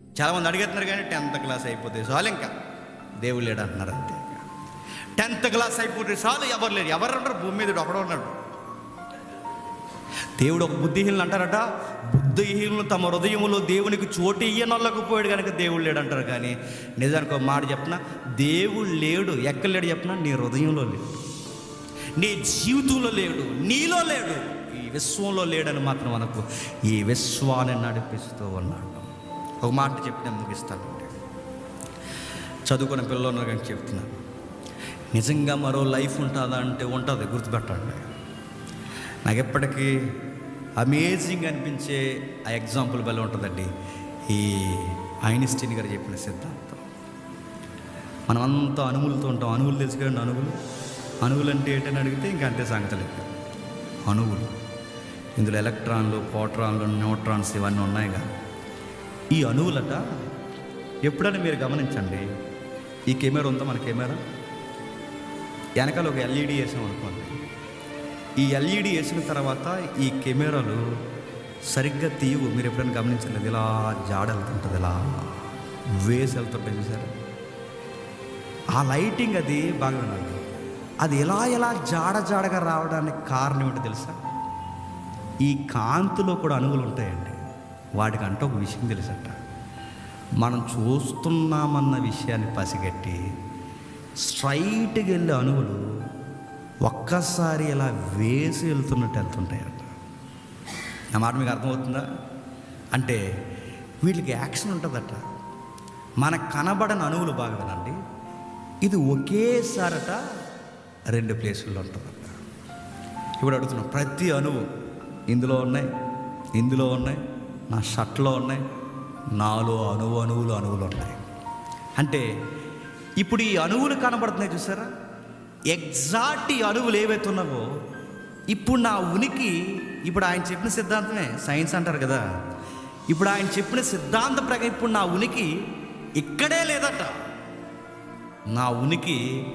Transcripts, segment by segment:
చాలామంది అడిగేస్తున్నారు కానీ tenth class అయిపోతే చాలు ఇంకా దేవుడు లేడు అంటున్నారు అంతే టెన్త్ క్లాస్ అయిపోతే చాలు ఎవరు లేరు ఎవరు ఉంటారు భూమి మీద ఒకడో ఉన్నాడు దేవుడు ఒక బుద్ధిహీనులు అంటారట బుద్ధిహీనులు తమ హృదయములో దేవునికి చోటు ఇయ్యనొల్లకపోయాడు కనుక దేవుడు లేడు అంటారు కానీ నిజానికి ఒక మాట చెప్పిన దేవుడు లేడు ఎక్కడ లేడు చెప్పిన నీ హృదయంలో లేడు నీ జీవితంలో లేడు నీలో లేడు ఈ విశ్వంలో లేడని మాత్రం మనకు ఈ విశ్వాన్ని నడిపిస్తూ ఉన్నాడు ఒక మాట చెప్పి నేను ముగిస్తానండి చదువుకున్న పిల్లలు ఉన్నారు కానీ చెప్తున్నాను నిజంగా మరో లైఫ్ ఉంటుందా అంటే ఉంటుంది గుర్తుపెట్టండి నాకు ఎప్పటికీ అమేజింగ్ అనిపించే ఆ ఎగ్జాంపుల్ వల్ల ఉంటుందండి ఈ ఐన్స్టీన్ గారు చెప్పిన సిద్ధాంతం మనమంతా అణువులతో ఉంటాం అణువులు తెలుసు కదండి అణువులు అణువులు అంటే ఏంటని అడిగితే ఇంకా అంతే సంగతి లేదు అణువులు ఇందులో ఎలక్ట్రాన్లు ప్రోటాన్లు న్యూట్రాన్స్ ఇవన్నీ ఉన్నాయిగా ఈ అణువులట ఎప్పుడైనా మీరు గమనించండి ఈ కెమెరా ఉందా మన కెమెరా వెనకాల ఒక ఎల్ఈడి వేసాం అనుకోండి ఈ ఎల్ఈడి వేసిన తర్వాత ఈ కెమెరాలు సరిగ్గా తీయవు మీరు ఎప్పుడైనా గమనించలేదు ఇలా జాడ వెళ్తుంటుంది ఇలా వేసి వెళ్తుంటుంది చూసారా ఆ లైటింగ్ అది బాగా వినండి అది ఎలా ఎలా జాడ జాడగా రావడానికి కారణం ఏంటో తెలుసా ఈ కాంతిలో కూడా అణువులు ఉంటాయండి వాటికంటే ఒక విషయం తెలుసట మనం చూస్తున్నామన్న విషయాన్ని పసిగట్టి స్ట్రైట్గా వెళ్ళే అణువులు ఒక్కసారి ఇలా వేసి వెళ్తున్నట్టు వెళ్తుంటాయట నా మాట మీకు అర్థమవుతుందా అంటే వీటికి యాక్షన్ ఉంటుందట మనకు కనబడని అణువులు బాగా వినండి ఇది ఒకేసారట రెండు ప్లేసుల్లో ఉంటుందట ఇప్పుడు అడుగుతున్నాం ప్రతి అణువు ఇందులో ఉన్నాయి ఇందులో ఉన్నాయి నా షర్ట్లో ఉన్నాయి నాలో అణువు అణువులు అణువులు ఉన్నాయి అంటే ఇప్పుడు ఈ అణువులు కనబడుతున్నాయి చూసారా ఎగ్జాక్ట్ ఈ అణువులు ఏవైతే ఉన్నావో ఇప్పుడు నా ఉనికి ఇప్పుడు ఆయన చెప్పిన సిద్ధాంతమే సైన్స్ అంటారు కదా ఇప్పుడు ఆయన చెప్పిన సిద్ధాంత ప్రకారం ఇప్పుడు నా ఉనికి ఇక్కడే లేదట నా ఉనికి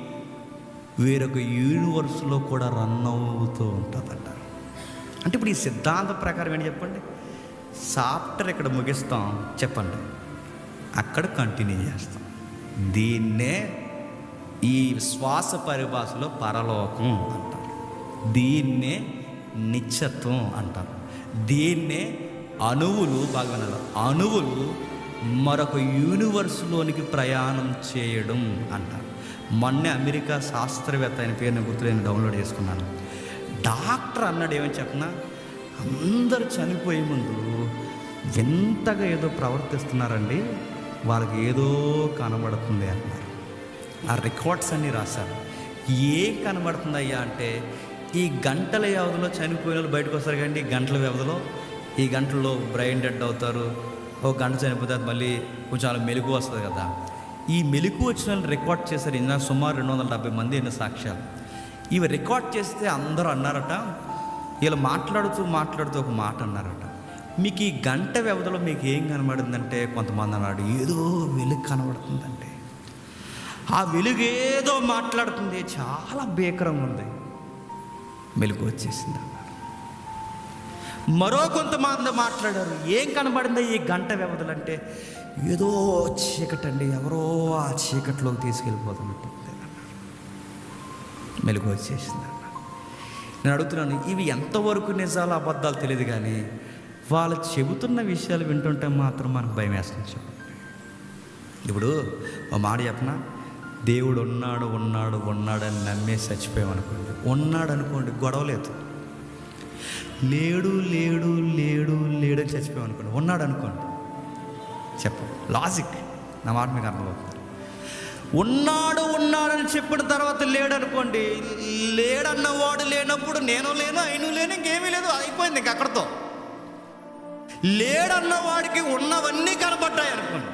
వేరొక యూనివర్స్లో కూడా రన్ అవుతూ ఉంటుందట అంటే ఇప్పుడు ఈ సిద్ధాంత ప్రకారం ఏంటి చెప్పండి సాఫ్ట్వేర్ ఇక్కడ ముగిస్తాం చెప్పండి అక్కడ కంటిన్యూ చేస్తాం దీన్నే ఈ శ్వాస పరిభాషలో పరలోకం అంటారు దీన్నే నిత్యత్వం అంటారు దీన్నే అణువులు బాగా వినాలి. అణువులు మరొక యూనివర్స్లోనికి ప్రయాణం చేయడం అంటారు మొన్నే అమెరికా శాస్త్రవేత్త ఆయన పేరు నేను గుర్తు నేను డౌన్లోడ్ చేసుకున్నాను డాక్టర్ అన్నాడు ఏమని చెప్పినా అందరూ చనిపోయే ముందు వింతగా ఏదో ప్రవర్తిస్తున్నారండి వాళ్ళకి ఏదో కనబడుతుంది అన్నారు ఆ రికార్డ్స్ అన్నీ రాశారు ఏం కనబడుతుంది అయ్యా అంటే ఈ గంటల వ్యవధిలో చనిపోయిన వాళ్ళు బయటకు వస్తారు కానీ ఈ గంటల వ్యవధిలో ఈ గంటల్లో బ్రెయిన్ డెడ్ అవుతారు ఒక గంట చనిపోతే అది మళ్ళీ కొంచెం అలా మెలుగు వస్తుంది కదా ఈ మెలుగు వచ్చిన వాళ్ళు రికార్డ్ చేశారు ఇందులో సుమారు రెండు వందల డెబ్బై మంది అయిన సాక్ష్యాలు ఇవి రికార్డ్ చేస్తే అందరూ అన్నారట వీళ్ళు మాట్లాడుతూ మాట్లాడుతూ ఒక మాట అన్నారట మీకు ఈ గంట వ్యవధిలో మీకు ఏం కనబడిందంటే కొంతమంది అన్నాడు ఏదో వెలుగు కనబడుతుందంటే ఆ వెలుగేదో మాట్లాడుతుంది చాలా భీకరంగా ఉంది మెలుగు వచ్చేసింది అన్నారు మరో కొంతమంది మాట్లాడారు ఏం కనబడింది ఈ గంట వ్యవధులు అంటే ఏదో చీకటి అండి ఎవరో ఆ చీకట్లోకి తీసుకెళ్ళిపోతున్నట్టు ఉంది అన్నారు మెలుగు వచ్చేసింది అన్నారు నేను అడుగుతున్నాను ఇవి ఎంతవరకు నిజాలు అబద్ధాలు తెలియదు కానీ వాళ్ళు చెబుతున్న విషయాలు వింటుంటే మాత్రం మనకు భయం వేస్తుంది చూడండి. ఇప్పుడు ఒక మాట చెప్పనా దేవుడు ఉన్నాడు ఉన్నాడు ఉన్నాడని నమ్మేసి చచ్చిపోయాం అనుకోండి ఉన్నాడు అనుకోండి గొడవ లేదు లేడు లేడు లేడు లేడు అని చచ్చిపోయాం అనుకోండి ఉన్నాడు అనుకోండి చెప్పు లాజిక్ నా మాట మీకు అర్థమవుతుంది ఉన్నాడు ఉన్నాడని చెప్పిన తర్వాత లేడు అనుకోండి లేడన్నవాడు లేనప్పుడు నేను లేను అయిను లేను ఇంకేమీ లేదు అయిపోయింది ఇంక అక్కడతో లేడన్నవాడికి ఉన్నవన్నీ కనబడ్డాయి అనుకోండి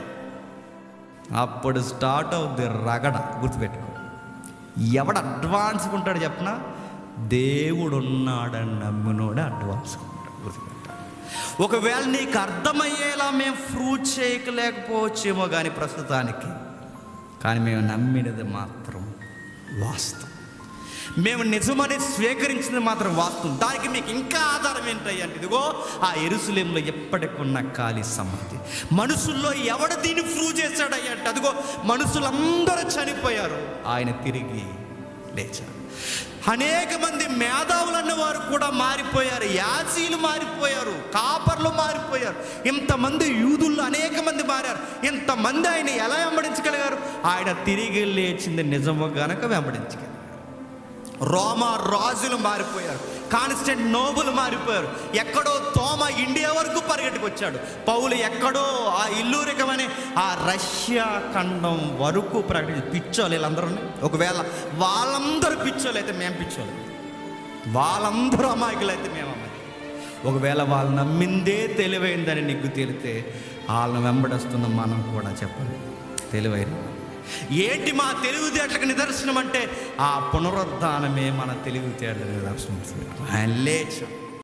అప్పుడు స్టార్ట్ అవుద్ది రగడ గుర్తుపెట్టుకో ఎవడు అడ్వాన్స్గా ఉంటాడు చెప్పనా దేవుడు ఉన్నాడని నమ్మినోడే అడ్వాన్స్గా ఉంటాడు గుర్తుపెట్టాలి ఒకవేళ నీకు అర్థమయ్యేలా మేము ప్రూవ్ చేయలేకపోవచ్చేమో కానీ ప్రస్తుతానికి కానీ మేము నమ్మినది మాత్రం వాస్తవం మేము నిజమని స్వీకరించింది మాత్రం వాస్తవం దానికి మీకు ఇంకా ఆధారం ఏంటయ్యా అంటే ఇదిగో ఆ ఎరుసలేంలో ఎప్పటికున్న ఖాళీ సమాధి మనుషుల్లో ఎవడు దీన్ని ప్రూవ్ చేశాడయ్యా అంటే అదిగో మనుషులందరూ చనిపోయారు ఆయన తిరిగి లేచారు అనేక మంది మేధావులన్న వారు కూడా మారిపోయారు యాజీలు మారిపోయారు కాపర్లు మారిపోయారు ఇంతమంది యూదుల్లో అనేక మంది మారారు ఇంతమంది ఆయన ఎలా వెంబడించగలిగారు ఆయన తిరిగి లేచింది నిజము గనక వెంబడించగలిగారు రోమా రాజులు మారిపోయారు కాన్స్టెంట్ నోబులు మారిపోయారు ఎక్కడో తోమ ఇండియా వరకు పరిగెట్టుకొచ్చాడు పౌలు ఎక్కడో ఆ ఇల్లూరికమని ఆ రష్యా ఖండం వరకు ప్రకటించి పిచ్చోలు వీళ్ళందరూ ఒకవేళ వాళ్ళందరూ పిచ్చోలు అయితే మేము పిచ్చోలు వాళ్ళందరూ అమాయకులు అయితే మేము అమాయకులు ఒకవేళ వాళ్ళు నమ్మిందే తెలివైందని నీకు తెలితే వాళ్ళని వెంబడిస్తున్న మనం కూడా చెప్పాలి తెలివైన వాళ్ళు. ఏంటి మా తెలివితేటలకు నిదర్శనం అంటే ఆ పునరుద్ధానమే మన తెలివితేటలకు నిదర్శనం ఆయన లేచాం